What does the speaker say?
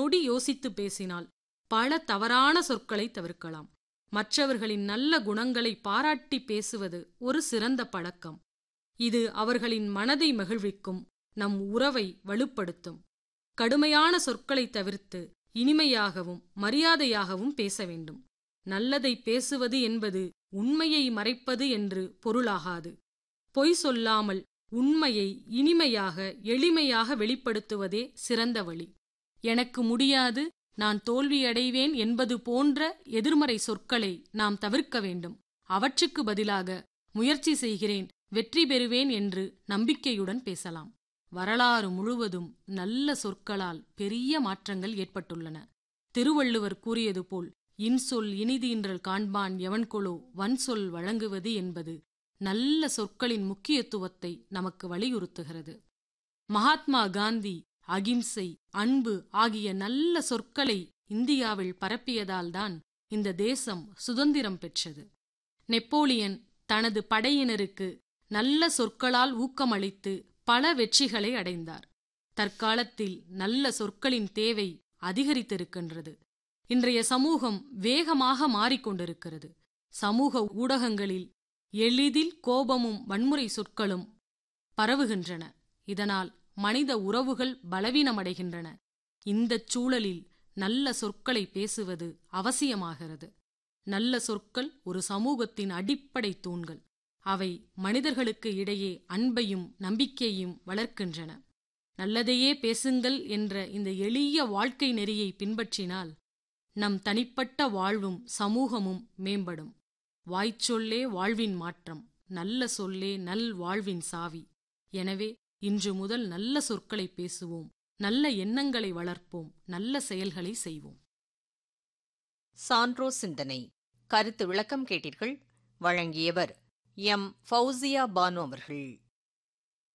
நொடி யோசித்து பேசினால் பல தவறான சொற்களை தவிர்க்கலாம் மற்றவர்களின் நல்ல குணங்களை பாராட்டி பேசுவது ஒரு சிறந்த பழக்கம் இது அவர்களின் மனதை மகிழ்விக்கும் நம் உறவை வலுப்படுத்தும் கடுமையான சொற்களை தவிர்த்து இனிமையாகவும் மரியாதையாகவும் பேச வேண்டும் நல்லதை பேசுவது என்பது உண்மையை மறைப்பது என்று பொருளாகாது பொய் சொல்லாமல் உண்மையை இனிமையாக எளிமையாக வெளிப்படுத்துவதே சிறந்த வழி எனக்கு முடியாது நான் தோல்வியடைவேன் என்பது போன்ற எதிர்மறை சொற்களை நாம் தவிர்க்க வேண்டும் அவற்றுக்கு பதிலாக முயற்சி செய்கிறேன் வெற்றி பெறுவேன் என்று நம்பிக்கையுடன் பேசலாம் வரலாறு முழுவதும் நல்ல சொற்களால் பெரிய மாற்றங்கள் ஏற்பட்டுள்ளன திருவள்ளுவர் கூறியது போல் இன்சொல் இனிதீன்றல் காண்பான் எவன்கொலோ வன்சொல் வழங்குவது என்பது நல்ல சொற்களின் முக்கியத்துவத்தை நமக்கு வலியுறுத்துகிறது மகாத்மா காந்தி அகிம்சை அன்பு ஆகிய நல்ல சொற்களை இந்தியாவில் பரப்பியதால்தான் இந்த தேசம் சுதந்திரம் பெற்றது நெப்போலியன் தனது படையினருக்கு நல்ல சொற்களால் ஊக்கமளித்து பல வெற்றிகளை அடைந்தார் தற்காலத்தில் நல்ல சொற்களின் தேவை அதிகரித்திருக்கின்றது இன்றைய சமூகம் வேகமாக மாறிக்கொண்டிருக்கிறது சமூக ஊடகங்களில் எளிதில் கோபமும் வன்முறை சொற்களும் பரவுகின்றன இதனால் மனித உறவுகள் பலவீனமடைகின்றன இந்தச் சூழலில் நல்ல சொற்களை பேசுவது அவசியமாகிறது நல்ல சொற்கள் ஒரு சமூகத்தின் அடிப்படை தூண்கள் அவை மனிதர்களுக்கு இடையே அன்பையும் நம்பிக்கையும் வளர்க்கின்றன நல்லதையே பேசுங்கள் என்ற இந்த எளிய வாழ்க்கை நெறியை பின்பற்றினால் நம் தனிப்பட்ட வாழ்வும் சமூகமும் மேம்படும் வாய்ச்சொல்லே வாழ்வின் மாற்றம் நல்ல சொல்லே நல் வாழ்வின் சாவி எனவே இன்று முதல் நல்ல சொற்களை பேசுவோம் நல்ல எண்ணங்களை வளர்ப்போம் நல்ல செயல்களை செய்வோம் சான்றோ சிந்தனை கருத்து விளக்கம் கேட்டீர்கள் வழங்கியவர் எம் ஃபௌசியா பானு அவர்கள்